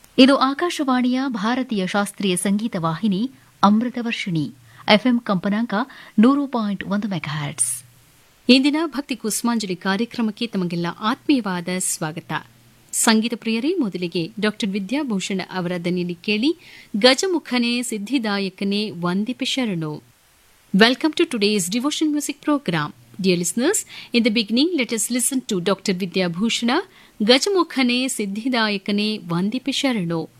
ಇದು ಆಕಾಶವಾಣಿಯ ಭಾರತೀಯ ಶಾಸ್ತ್ರೀಯ ಸಂಗೀತ ವಾಹಿನಿ ಅಮೃತವರ್ಷಿಣಿ ಎಫ್ಎಂ ಕಂಪನಾಂಕ ನೂರು ಪಾಯಿಂಟ್ ಒಂದು ಮೆಗಾಹರ್ಟ್ಸ್ ಇಂದಿನ ಭಕ್ತಿ ಕುಸ್ಮಾಂಜಲಿ ಕಾರ್ಯಕ್ರಮಕ್ಕೆ ತಮಗೆಲ್ಲ ಆತ್ಮೀಯವಾದ ಸ್ವಾಗತ ಸಂಗೀತ ಪ್ರಿಯರೇ ಮೊದಲಿಗೆ ಡಾ ವಿದ್ಯಾಭೂಷಣ ಅವರ ದನಿಯಲ್ಲಿ ಕೇಳಿ ಗಜಮುಖನೇ ಸಿದ್ಧಿದಾಯಕನೇ ವಂದಿಪೆ ಶರಣು welcome to today's devotion music program dear listeners in the beginning let us listen to ಡಾ ವಿದ್ಯಾಭೂಷಣ ಗಜಮುಖನೇ ಸಿದ್ಧಿದಾಯಕನೇ ವಂದಿಪೆ ಶರಣು